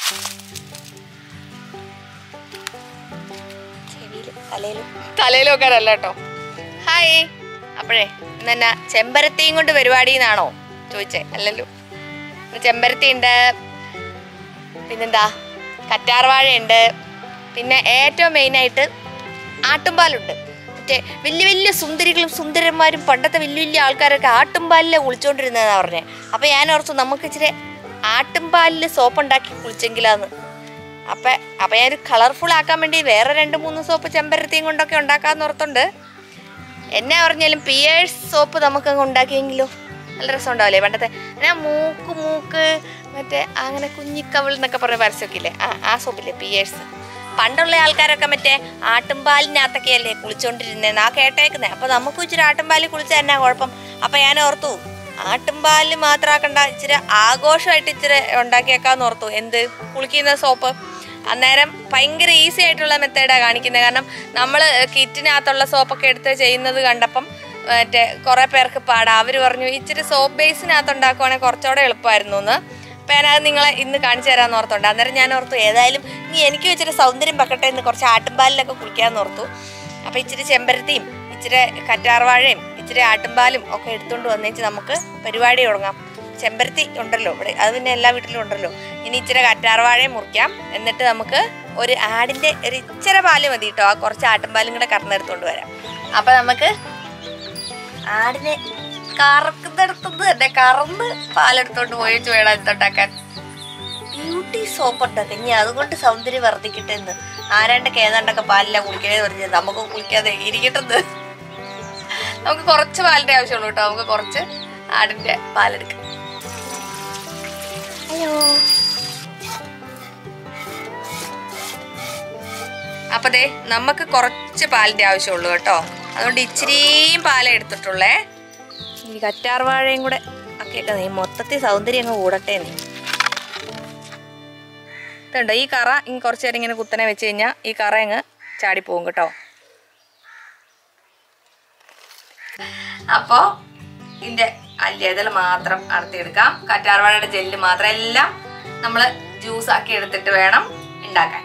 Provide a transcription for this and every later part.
ചെവിയിലും തലയിലും തലയിലും ഒക്കെ അല്ല കേട്ടോ ഹായ് അപ്പോഴേ ഇന്നെന്നാ ചെമ്പരത്തിയും കൊണ്ട് പരിപാടി എന്നാണോ ചോദിച്ചേ അല്ലല്ലോ ഇന്ന് ചെമ്പരത്തി ഉണ്ട് പിന്നെന്താ കറ്റാർവാഴയുണ്ട് പിന്നെ ഏറ്റവും മെയിനായിട്ട് ആട്ടുംപാലുണ്ട് മറ്റേ വലിയ വലിയ സുന്ദരികളും സുന്ദരന്മാരും പണ്ടത്തെ വലിയ വലിയ ആൾക്കാരൊക്കെ ആട്ടുംപാലിലെ കുളിച്ചോണ്ടിരുന്നതെന്നാണ് പറഞ്ഞത് അപ്പം ഞാൻ ഓർത്തു നമുക്ക് ഇച്ചിരി ആട്ടുംപാലിൽ സോപ്പ് ഉണ്ടാക്കി കുളിച്ചെങ്കിലാന്ന് അപ്പം അപ്പം ഞാനൊരു കളർഫുൾ ആക്കാൻ വേണ്ടി വേറെ രണ്ട് മൂന്ന് സോപ്പ് ചെമ്പരത്തിയും കൊണ്ടൊക്കെ ഉണ്ടാക്കാന്ന് ഓർത്തുണ്ട് എന്നെ പറഞ്ഞാലും പിയേഴ്സ് സോപ്പ് നമുക്കങ്ങ് ഉണ്ടാക്കിയെങ്കിലോ നല്ല രസം ഉണ്ടാവില്ലേ പണ്ടത്തെ ഞാൻ മൂക്ക് മൂക്ക് മറ്റേ അങ്ങനെ കുഞ്ഞിക്കവിൾ എന്നൊക്കെ പറഞ്ഞ പരസ്യമൊക്കെ ഇല്ലേ ആ ആ സോപ്പില്ലേ പിയേഴ്സ് പണ്ടുള്ള ആൾക്കാരൊക്കെ മറ്റേ ആട്ടുംപാലിനകത്തൊക്കെ അല്ലേ കുളിച്ചോണ്ടിരുന്നേന്ന് ആ കേട്ടേക്കുന്നേ അപ്പൊ നമുക്ക് ഇച്ചിരി ആട്ടുംപാലിൽ കുളിച്ചാൽ എന്നാ കുഴപ്പം അപ്പൊ ഞാൻ ഓർത്തു ആട്ടുംപാലിൽ മാത്രമാക്കണ്ട ഇച്ചിരി ആഘോഷമായിട്ട് ഇച്ചിരി ഉണ്ടാക്കിയേക്കാന്ന് ഓർത്തു എന്ത് കുളിക്കുന്ന സോപ്പ് അന്നേരം ഭയങ്കര ഈസി ആയിട്ടുള്ള മെത്തേഡാണ് കാണിക്കുന്നത് കാരണം നമ്മൾ കിറ്റിനകത്തുള്ള സോപ്പൊക്കെ എടുത്ത് ചെയ്യുന്നത് കണ്ടപ്പം മറ്റേ കുറേ പേർക്ക് പാടാം അവർ പറഞ്ഞു ഇച്ചിരി സോപ്പ് ബേസിനകത്ത് ഉണ്ടാക്കുവാണെങ്കിൽ കുറച്ചുകൂടെ എളുപ്പമായിരുന്നു എന്ന് അപ്പം ഞാനത് നിങ്ങളെ ഇന്ന് കാണിച്ചു തരാമെന്ന് ഓർത്തുണ്ട് അന്നേരം ഞാൻ ഓർത്തു ഏതായാലും നീ എനിക്ക് ഇച്ചിരി സൗന്ദര്യം വെക്കട്ടെ എന്ന് കുറച്ച് ആട്ടുംപാലിലൊക്കെ കുളിക്കാമെന്ന് ഓർത്തു അപ്പം ഇച്ചിരി ചെമ്പരത്തിയും ഇച്ചിരി കറ്റാർവാഴയും ഇച്ചിരി ആട്ടുംപാലും ഒക്കെ എടുത്തുകൊണ്ട് വന്നേച്ച് നമുക്ക് പരിപാടി തുടങ്ങാം ചെമ്പരത്തി ഉണ്ടല്ലോ ഇവിടെ അത് പിന്നെ എല്ലാ വീട്ടിലും ഉണ്ടല്ലോ ഇനി ഇച്ചിരി കറ്റാർവാഴയും മുറിക്കാം എന്നിട്ട് നമുക്ക് ഒരു ആടിൻ്റെ ഒരു ഇച്ചിരി പാല് മതി കേട്ടോ ആ കുറച്ച് ആട്ടുംപാലും കൂടെ കറന്നെടുത്തോണ്ട് വരാം അപ്പം നമുക്ക് ആടിനെ കറക്കുന്നിടത്തുനിന്ന് തന്നെ കറന്ന് പാലെടുത്തോണ്ട് പോയി വേണം എന്തുണ്ടാക്കാൻ ബ്യൂട്ടി സോപ്പ് ഉണ്ടാക്കാം ഇനി അതുകൊണ്ട് സൗന്ദര്യം വർദ്ധിക്കട്ടെ എന്ന് ആരാണ്ടൊക്കെ ഏതാണ്ടൊക്കെ പാലില്ല കുളിക്കണേ പറഞ്ഞത് നമുക്ക് കുളിക്കാതെ ഇരിക്കട്ടെന്ന് നമുക്ക് കുറച്ച് പാലിന്റെ ആവശ്യമുള്ളൂ കേട്ടോ നമുക്ക് കുറച്ച് ആടിന്റെ പാലെടുക്കാം അയ്യോ അപ്പൊ ദേ നമുക്ക് കുറച്ച് പാലിന്റെ ആവശ്യമുള്ളൂ കേട്ടോ അതുകൊണ്ട് ഇച്ചിരിയും പാലേ എടുത്തിട്ടുള്ളേ ഈ കറ്റാർവാഴയും കൂടെ ഒക്കെ നീ മൊത്തത്തിൽ സൗന്ദര്യം അങ്ങ് കൂടട്ടെ നീ ഇതുണ്ടോ ഈ കറ ഇങ്ങ് കുറച്ച് നേരം ഇങ്ങനെ കുത്തനെ വെച്ച് കഴിഞ്ഞാൽ ഈ കറ അങ്ങ് ചാടിപ്പോവും കേട്ടോ അപ്പോ ഇതിന്റെ അല്ലേതൽ മാത്രം അടത്തിയെടുക്കാം കറ്റാർവാഴയുടെ ജെല്ല് മാത്രം എല്ലാം നമ്മൾ ജ്യൂസ് ആക്കി എടുത്തിട്ട് വേണം ഉണ്ടാക്കാൻ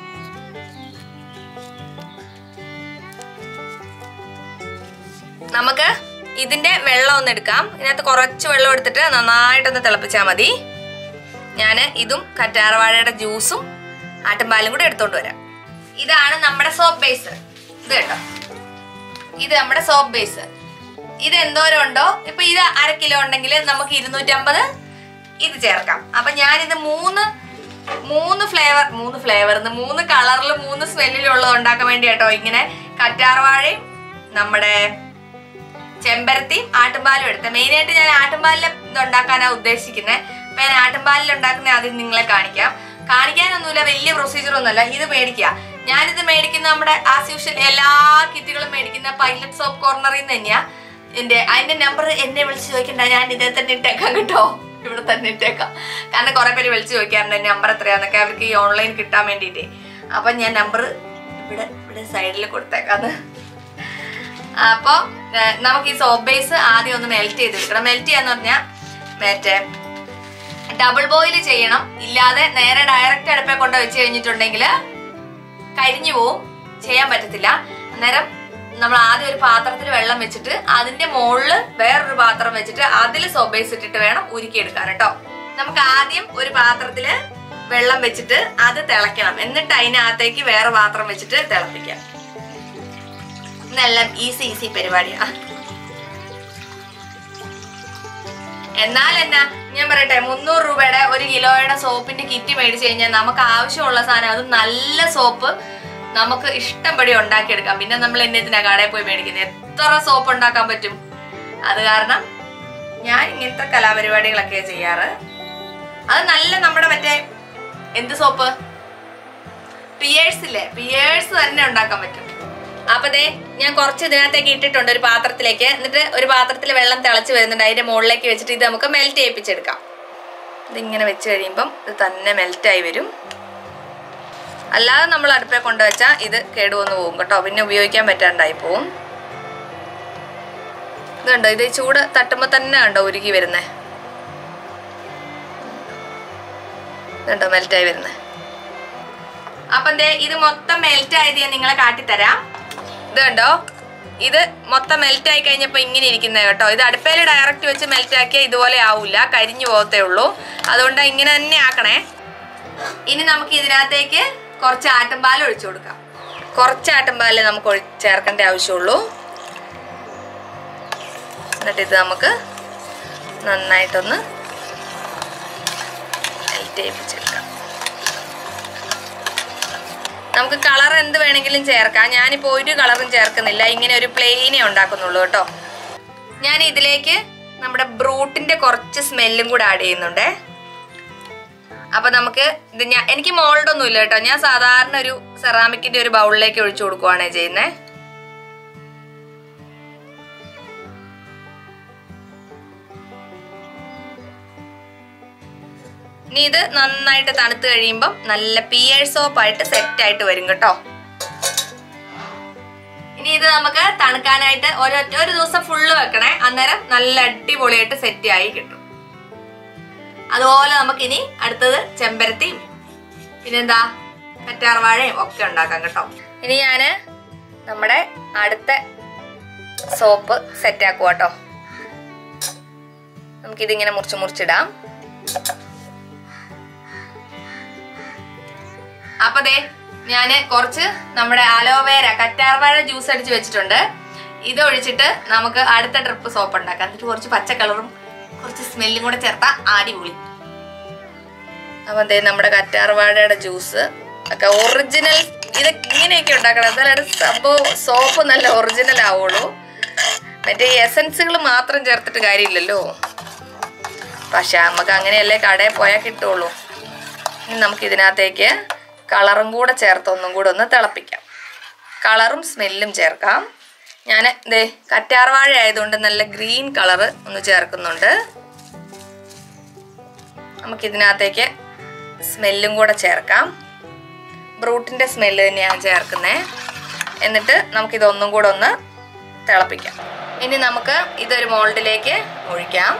നമുക്ക് ഇതിന്റെ വെള്ളം ഒന്ന് എടുക്കാം ഇതിനകത്ത് കുറച്ച് വെള്ളം എടുത്തിട്ട് നന്നായിട്ടൊന്ന് തിളപ്പിച്ചാൽ മതി ഞാൻ ഇതും കറ്റാർവാഴയുടെ ജ്യൂസും ആട്ടുംപാലും കൂടെ എടുത്തോണ്ട് വരാം ഇതാണ് നമ്മുടെ സോപ്പ് ബേസ് ഇത് കേട്ടോ ഇത് നമ്മുടെ സോപ്പ് ബേസ് ഇത് എന്തോരം ഉണ്ടോ ഇപ്പൊ ഇത് അര കിലോ ഉണ്ടെങ്കിൽ നമുക്ക് ഇരുന്നൂറ്റമ്പത് ഇത് ചേർക്കാം അപ്പൊ ഞാനിത് മൂന്ന് മൂന്ന് ഫ്ലേവർ മൂന്ന് ഫ്ലേവർ മൂന്ന് കളറിൽ മൂന്ന് സ്മെല്ലിലും ഉള്ളത് ഉണ്ടാക്കാൻ വേണ്ടി കേട്ടോ ഇങ്ങനെ കറ്റാർവാഴയും നമ്മുടെ ചെമ്പരത്തിയും ആട്ടുംപാലും എടുത്തത് മെയിനായിട്ട് ഞാൻ ആട്ടുംപാലിൽ ഇത് ഉണ്ടാക്കാനാണ് ഉദ്ദേശിക്കുന്നത് അപ്പൊ ഞാൻ ആട്ടുംപാലിൽ ഉണ്ടാക്കുന്ന ആദ്യം നിങ്ങളെ കാണിക്കാം കാണിക്കാനൊന്നുമില്ല വലിയ പ്രൊസീജിയർ ഒന്നുമല്ല ഇത് മേടിക്കുക ഞാനിത് മേടിക്കുന്ന നമ്മുടെ ആസ് യൂഷ്വൽ എല്ലാ കിറ്റുകളും മേടിക്കുന്ന പൈലറ്റ് സോപ്പ് കോർണറിൽ നിന്ന് തന്നെയാ എന്റെ അതിന്റെ നമ്പർ എന്നെ വിളിച്ച് ചോദിക്കണ്ട ഞാൻ ഇതേ തന്നെ ഇട്ടേക്കാം കേട്ടോ ഇവിടെ തന്നെ ഇട്ടേക്കാം കാരണം കുറെ പേര് വിളിച്ച് ചോദിക്കാറുണ്ട് നമ്പർ എത്രയാന്നൊക്കെ അവർക്ക് ഈ ഓൺലൈൻ കിട്ടാൻ വേണ്ടിയിട്ട് അപ്പൊ ഞാൻ നമ്പർ ഇവിടെ ഇവിടെ സൈഡിൽ കൊടുത്തേക്കാന്ന് അപ്പോൾ നമുക്ക് ഈ സോപ്പ് ബേസ് ആദ്യം ഒന്ന് മെൽറ്റ് ചെയ്തെടുക്കണം മെൽറ്റ് ചെയ്യാന്ന് പറഞ്ഞാൽ മറ്റേ ഡബിൾ ബോയിൽ ചെയ്യണം ഇല്ലാതെ നേരെ ഡയറക്റ്റ് അടുപ്പേ കൊണ്ട് വെച്ച് കഴിഞ്ഞിട്ടുണ്ടെങ്കിൽ കരിഞ്ഞു പോവും ചെയ്യാൻ പറ്റത്തില്ല അന്നേരം നമ്മൾ ആദ്യം ഒരു പാത്രത്തിൽ വെള്ളം വെച്ചിട്ട് അതിന്റെ മുകളിൽ വേറൊരു പാത്രം വെച്ചിട്ട് അതിൽ സോപ്പ് ബേസ് ഇട്ടിട്ട് വേണം ഉരുക്കിയെടുക്കാൻ കേട്ടോ നമുക്ക് ആദ്യം ഒരു പാത്രത്തില് വെള്ളം വെച്ചിട്ട് അത് തിളയ്ക്കണം എന്നിട്ട് അതിനകത്തേക്ക് വേറെ പാത്രം വെച്ചിട്ട് തിളപ്പിക്കാം ഇന്നെല്ലാം ഈസി ഈസി പരിപാടിയാ എന്നാൽ എന്നാ ഞാൻ പറയട്ടെ മുന്നൂറ് രൂപയുടെ ഒരു കിലോയുടെ സോപ്പിന്റെ കിറ്റ് മേടിച്ചു കഴിഞ്ഞാൽ നമുക്ക് ആവശ്യമുള്ള സാധനം അത് നല്ല സോപ്പ് നമുക്ക് ഇഷ്ടംപടി ഉണ്ടാക്കിയെടുക്കാം പിന്നെ നമ്മൾ എന്നതിനാ കടയിൽ പോയി മേടിക്കുന്നത് എത്ര സോപ്പ് ഉണ്ടാക്കാൻ പറ്റും അത് കാരണം ഞാൻ ഇങ്ങനത്തെ കലാപരിപാടികളൊക്കെ ചെയ്യാറ് അത് നല്ല നമ്മുടെ മറ്റേ എന്ത് സോപ്പ് പിയേഴ്സ് ഇല്ലേ പിയേഴ്സ് തന്നെ ഉണ്ടാക്കാൻ പറ്റും അപ്പൊ ദേ ഞാൻ കുറച്ച് ഇതിനകത്തേക്ക് ഇട്ടിട്ടുണ്ട് ഒരു പാത്രത്തിലേക്ക് എന്നിട്ട് ഒരു പാത്രത്തിൽ വെള്ളം തിളച്ച് വരുന്നുണ്ട് അതിന്റെ മുകളിലേക്ക് വെച്ചിട്ട് ഇത് നമുക്ക് മെൽറ്റ് ചെയ്യിപ്പിച്ചെടുക്കാം ഇതിങ്ങനെ വെച്ച് കഴിയുമ്പം ഇത് തന്നെ മെൽറ്റായി വരും അല്ലാതെ നമ്മൾ അടുപ്പേ കൊണ്ടുവച്ചാൽ ഇത് കേടുവന്ന് പോകും കേട്ടോ പിന്നെ ഉപയോഗിക്കാൻ പറ്റാണ്ടായി പോവും ഇതുണ്ടോ ഇത് ചൂട് തട്ടുമ്പോൾ തന്നെ കണ്ടോ ഉരുകി വരുന്നേ ഇതുണ്ടോ മെൽറ്റായി വരുന്നത് അപ്പം ദേ ഇത് മൊത്തം മെൽറ്റ് ആയത് ഞാൻ നിങ്ങളെ കാട്ടിത്തരാം ഇത് കണ്ടോ ഇത് മൊത്തം മെൽറ്റ് ആയി കഴിഞ്ഞപ്പോൾ ഇങ്ങനെ ഇരിക്കുന്നത് കേട്ടോ ഇത് അടുപ്പയിൽ ഡയറക്റ്റ് വെച്ച് മെൽറ്റ് ആക്കിയാൽ ഇതുപോലെ ആവില്ല കരിഞ്ഞു പോകത്തേ ഉള്ളൂ അതുകൊണ്ട് ഇങ്ങനെ തന്നെ ആക്കണേ ഇനി നമുക്ക് ഇതിനകത്തേക്ക് കുറച്ച് ആട്ടുംപാൽ ഒഴിച്ചു കൊടുക്കാം കുറച്ച് ആട്ടുംപാല് നമുക്ക് ഒഴി ചേർക്കേണ്ട ആവശ്യമുള്ളൂ എന്നിട്ട് ഇത് നമുക്ക് നന്നായിട്ടൊന്ന് മെൽറ്റ് ചെയ്യിപ്പിച്ചെടുക്കാം നമുക്ക് കളർ എന്ത് വേണമെങ്കിലും ചേർക്കാം ഞാനിപ്പോൾ ഒരു കളറും ചേർക്കുന്നില്ല ഇങ്ങനെ ഒരു പ്ലെയിനേ ഉണ്ടാക്കുന്നുള്ളൂ കേട്ടോ ഞാൻ ഇതിലേക്ക് നമ്മുടെ ബ്രൂട്ടിന്റെ കുറച്ച് സ്മെല്ലും കൂടെ ആഡ് ചെയ്യുന്നുണ്ടേ അപ്പൊ നമുക്ക് ഇത് ഞാൻ എനിക്ക് മോൾഡ് ഒന്നും ഇല്ല കേട്ടോ ഞാൻ സാധാരണ ഒരു സെറാമിക്കിന്റെ ഒരു ബൗളിലേക്ക് ഒഴിച്ചു കൊടുക്കുവാണേ ചെയ്യുന്നേ ഇനി ഇത് നന്നായിട്ട് തണുത്ത് കഴിയുമ്പം നല്ല പിയർ സോപ്പായിട്ട് സെറ്റ് ആയിട്ട് വരും കേട്ടോ ഇനി ഇത് നമുക്ക് തണുക്കാനായിട്ട് ഒരൊറ്റ ഒരു ദിവസം ഫുള്ള് വെക്കണേ അന്നേരം നല്ല അടിപൊളിയായിട്ട് സെറ്റ് ആയി കിട്ടും അതുപോലെ നമുക്കിനി അടുത്തത് ചെമ്പരത്തിയും പിന്നെന്താ കറ്റാർവാഴയും ഒക്കെ ഉണ്ടാക്കാം കേട്ടോ ഇനി ഞാന് നമ്മുടെ അടുത്ത സോപ്പ് സെറ്റ് ആക്കുക കേട്ടോ നമുക്കിതിങ്ങനെ മുറിച്ച് മുറിച്ചിടാം അപ്പൊ ദേ ഞാന് കുറച്ച് നമ്മുടെ അലോവേര കറ്റാർവാഴ ജ്യൂസ് അടിച്ച് വെച്ചിട്ടുണ്ട് ഇത് ഒഴിച്ചിട്ട് നമുക്ക് അടുത്ത ട്രിപ്പ് സോപ്പ് ഉണ്ടാക്കാം എന്നിട്ട് കുറച്ച് പച്ച കളറും കുറച്ച് സ്മെല്ലും കൂടെ ചേർത്താ അടിപൊളി അപ്പൊ ദേ നമ്മുടെ കറ്റാർവാഴയുടെ ജ്യൂസ് ഒക്കെ ഒറിജിനൽ ഇത് ഇങ്ങനെയൊക്കെ ഉണ്ടാക്കണം എന്നാലാണ് സംഭവം സോപ്പ് നല്ല ഒറിജിനൽ ആവുള്ളൂ മറ്റേ എസൻസുകൾ മാത്രം ചേർത്തിട്ട് കാര്യമില്ലല്ലോ പക്ഷെ നമുക്ക് അങ്ങനെയല്ലേ കടയിൽ പോയാൽ കിട്ടുള്ളൂ ഇനി നമുക്ക് ഇതിനകത്തേക്ക് കളറും കൂടെ ചേർത്ത് ഒന്നും കൂടെ ഒന്ന് തിളപ്പിക്കാം കളറും സ്മെല്ലും ചേർക്കാം ഞാൻ ദേ കറ്റാർവാഴ ആയതുകൊണ്ട് നല്ല ഗ്രീൻ കളറ് ഒന്ന് ചേർക്കുന്നുണ്ട് നമുക്കിതിനകത്തേക്ക് സ്മെല്ലും കൂടെ ചേർക്കാം ബ്രൂട്ടിൻ്റെ സ്മെല്ല് തന്നെയാണ് ചേർക്കുന്നത് എന്നിട്ട് നമുക്കിതൊന്നും കൂടെ ഒന്ന് തിളപ്പിക്കാം ഇനി നമുക്ക് ഇതൊരു മോൾഡിലേക്ക് ഒഴിക്കാം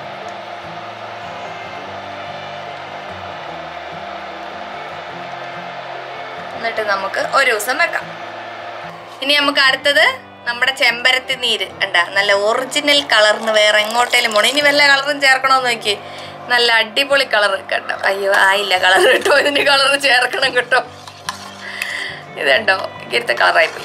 എന്നിട്ട് നമുക്ക് ഒരു ദിവസം വെക്കാം ഇനി നമുക്ക് അടുത്തത് നമ്മുടെ ചെമ്പരത്തി നീര് കണ്ട നല്ല ഒറിജിനൽ കളറിന് വേറെ എങ്ങോട്ടേലും പോണം ഇനി വല്ല കളറും ചേർക്കണമെന്ന് നോക്കി നല്ല അടിപൊളി കളർ കേട്ടോ അയ്യോ ആയില്ല കളർ കേട്ടോ ഇതിന് കളർ ചേർക്കണം കേട്ടോ ഇത് കണ്ടോ ഇങ്ങനത്തെ കളറായിപ്പോയി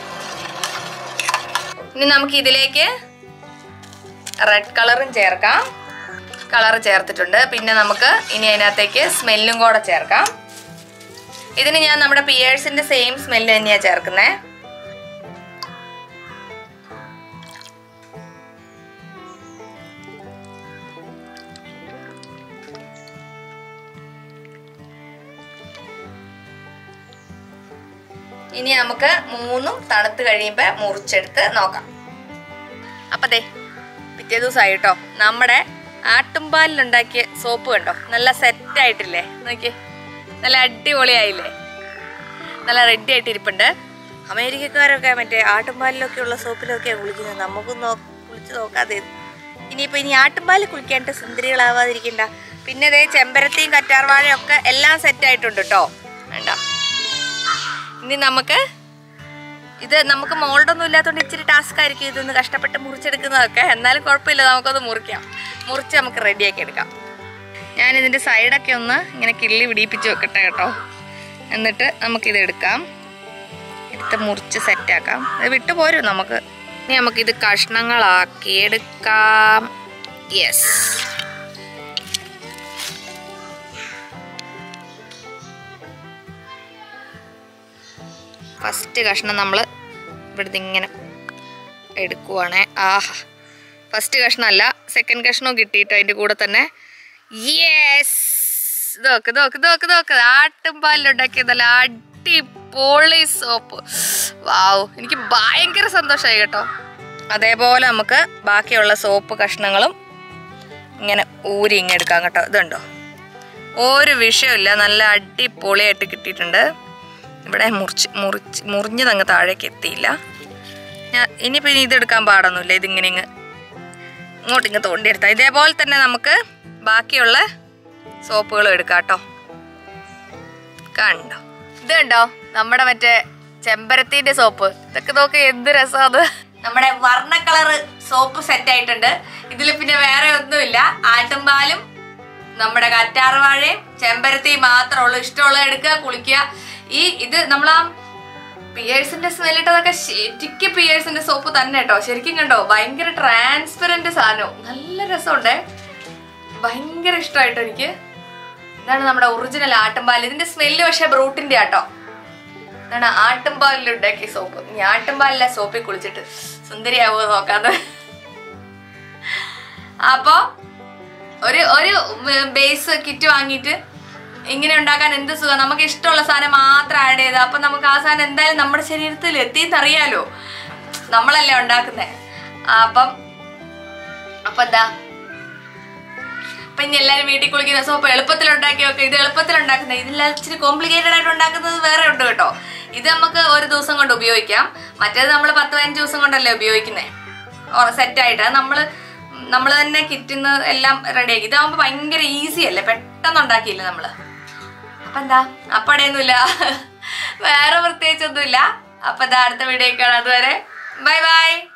ഇനി നമുക്ക് ഇതിലേക്ക് റെഡ് കളറും ചേർക്കാം കളർ ചേർത്തിട്ടുണ്ട് പിന്നെ നമുക്ക് ഇനി അതിനകത്തേക്ക് സ്മെല്ലും കൂടെ ചേർക്കാം ഇതിന് ഞാൻ നമ്മുടെ പിയേഴ്സിന്റെ സെയിം സ്മെല്ല് തന്നെയാണ് ചേർക്കുന്നത് ഇനി നമുക്ക് മൂന്നും തണുത്ത് കഴിയുമ്പോൾ മുറിച്ചെടുത്ത് നോക്കാം അപ്പൊ ദേ പിറ്റേ ദിവസമായി കേട്ടോ നമ്മുടെ ആട്ടുംപാലിലുണ്ടാക്കിയ സോപ്പ് കണ്ടോ നല്ല സെറ്റ് ആയിട്ടില്ലേ നോക്കി നല്ല അടിപൊളിയായില്ലേ നല്ല റെഡി ആയിട്ട് ഇരിപ്പുണ്ട് അമേരിക്കക്കാരൊക്കെ മറ്റേ ആട്ടുംപാലിലൊക്കെ ഉള്ള സോപ്പിലൊക്കെയാണ് കുളിക്കുന്നത് നമുക്കും നോ കുളിച്ച് നോക്കാതെ ഇനിയിപ്പോൾ ഇനി ആട്ടുംപാലിൽ കുളിക്കാണ്ട് സുന്ദരികളാവാതിരിക്കണ്ട പിന്നെ ദേ ചെമ്പരത്തിയും കറ്റാർവാഴയും ഒക്കെ എല്ലാം സെറ്റ് ആയിട്ടുണ്ട് കേട്ടോ വേണ്ട ഇനി നമുക്ക് ഇത് നമുക്ക് മോൾഡൊന്നും ഇല്ലാത്തതുകൊണ്ട് ഇച്ചിരി ടാസ്ക് ആയിരിക്കും ഇതൊന്ന് കഷ്ടപ്പെട്ട് മുറിച്ചെടുക്കുന്നതൊക്കെ എന്നാലും കുഴപ്പമില്ല നമുക്കത് മുറിക്കാം മുറിച്ച് നമുക്ക് റെഡിയാക്കി എടുക്കാം ഞാൻ ഇതിൻ്റെ സൈഡൊക്കെ ഒന്ന് ഇങ്ങനെ കിള്ളി പിടിപ്പിച്ച് വെക്കട്ടെ കേട്ടോ എന്നിട്ട് നമുക്കിത് എടുക്കാം എടുത്ത് മുറിച്ച് സെറ്റാക്കാം ഇത് വിട്ടു പോരും നമുക്ക് ഇനി നമുക്കിത് കഷ്ണങ്ങളാക്കി എടുക്കാം യെസ് ഫസ്റ്റ് കഷ്ണം നമ്മൾ ഇവിടുന്ന് ഇങ്ങനെ എടുക്കുവാണേ ആഹാ ഫസ്റ്റ് കഷ്ണമല്ല സെക്കൻഡ് കഷ്ണവും കിട്ടിയിട്ട് അതിൻ്റെ കൂടെ തന്നെ യെസ് ഇതൊക്കെ ഇതൊക്കെ ഇതൊക്കെ ഇതൊക്കെ ആട്ടും പാലിലുണ്ടാക്കിയ നല്ല അടിപൊളി സോപ്പ് വാവ് എനിക്ക് ഭയങ്കര സന്തോഷമായി കേട്ടോ അതേപോലെ നമുക്ക് ബാക്കിയുള്ള സോപ്പ് കഷ്ണങ്ങളും ഇങ്ങനെ ഊരി ഇങ്ങനെ എടുക്കാം കേട്ടോ ഇതുണ്ടോ ഒരു വിഷയമില്ല നല്ല അടിപൊളിയായിട്ട് കിട്ടിയിട്ടുണ്ട് ഇവിടെ മുറിച്ച് മുറിച്ച് മുറിഞ്ഞതങ്ങ് താഴേക്ക് എത്തിയില്ല ഞാൻ ഇനിയിപ്പോൾ ഇനി ഇതെടുക്കാൻ പാടൊന്നുമില്ല ഇതിങ്ങനെ ഇങ്ങ് ഇങ്ങോട്ട് ഇങ്ങ് തോണ്ടിയെടുത്താൽ ഇതേപോലെ തന്നെ നമുക്ക് ബാക്കിയുള്ള സോപ്പുകളും എടുക്കാം കേട്ടോ കണ്ടോ ഇത് കണ്ടോ നമ്മുടെ മറ്റേ ചെമ്പരത്തിന്റെ സോപ്പ് ഇതൊക്കെ നോക്കി എന്ത് രസമാണ് നമ്മുടെ വർണ്ണ കളറ് സോപ്പ് സെറ്റ് ആയിട്ടുണ്ട് ഇതിൽ പിന്നെ വേറെ ഒന്നുമില്ല ആട്ടുംപാലും നമ്മുടെ കറ്റാർവാഴയും ചെമ്പരത്തിയും മാത്രമേ ഉള്ളൂ ഇഷ്ടമുള്ളത് എടുക്കുക കുളിക്കുക ഈ ഇത് നമ്മളാ പിയേഴ്സിന്റെ സ്മെൽ ഇട്ടതൊക്കെ ശരിക്കും പിയേഴ്സിന്റെ സോപ്പ് തന്നെ കേട്ടോ ശരിക്കും കണ്ടോ ഭയങ്കര ട്രാൻസ്പെറന്റ് സാധനവും നല്ല രസമുണ്ടേ ഭയങ്കര ഇഷ്ടമായിട്ടോ എനിക്ക് ഇതാണ് നമ്മുടെ ഒറിജിനൽ ആട്ടുംപാൽ ഇതിന്റെ സ്മെല്ല് പക്ഷെ ബ്രൂട്ടിന്റെ ആട്ടോ ഇതാണ് ആട്ടുംപാലിൽ ഉണ്ടാക്കിയ സോപ്പ് ഇനി ആട്ടുംപാലിലെ സോപ്പിൽ കുളിച്ചിട്ട് സുന്ദരിയാവോ നോക്കാന്ന് അപ്പോ ഒരു ഒരു ബേസ് കിറ്റ് വാങ്ങിയിട്ട് ഇങ്ങനെ ഉണ്ടാക്കാൻ എന്ത് സുഖം നമുക്ക് ഇഷ്ടമുള്ള സാധനം മാത്രം ആഡ് ചെയ്ത് അപ്പൊ നമുക്ക് ആ സാധനം എന്തായാലും നമ്മുടെ ശരീരത്തിൽ എത്തിയെന്നറിയാലോ നമ്മളല്ലേ ഉണ്ടാക്കുന്നേ അപ്പം അപ്പൊ എന്താ അപ്പൊ ഇനി എല്ലാരും വീട്ടിൽ കുളിക്കുന്ന സോപ്പ് എളുപ്പത്തിൽ ഉണ്ടാക്കി വെക്കുക ഇത് എളുപ്പത്തിൽ ഉണ്ടാക്കുന്നത് ഇതിലെല്ലാം ഇച്ചിരി കോംപ്ലിക്കേറ്റഡ് ആയിട്ട് ഉണ്ടാക്കുന്നത് വേറെ ഉണ്ട് കേട്ടോ ഇത് നമുക്ക് ഒരു ദിവസം കൊണ്ട് ഉപയോഗിക്കാം മറ്റേത് നമ്മൾ പത്ത് പതിനഞ്ച് ദിവസം കൊണ്ടല്ലേ ഉപയോഗിക്കുന്നേ സെറ്റ് ആയിട്ട് നമ്മൾ നമ്മൾ തന്നെ കിറ്റുന്ന എല്ലാം റെഡിയാക്കി ഇതാകുമ്പോൾ ഭയങ്കര ഈസി അല്ലേ പെട്ടെന്ന് ഉണ്ടാക്കിയില്ലേ നമ്മള് അപ്പൊ എന്താ അപ്പടയൊന്നുമില്ല വേറെ പ്രത്യേകിച്ചൊന്നുമില്ല അപ്പൊ ഇതാ അടുത്ത വീഡിയോ കാണാം അതുവരെ ബൈ ബൈ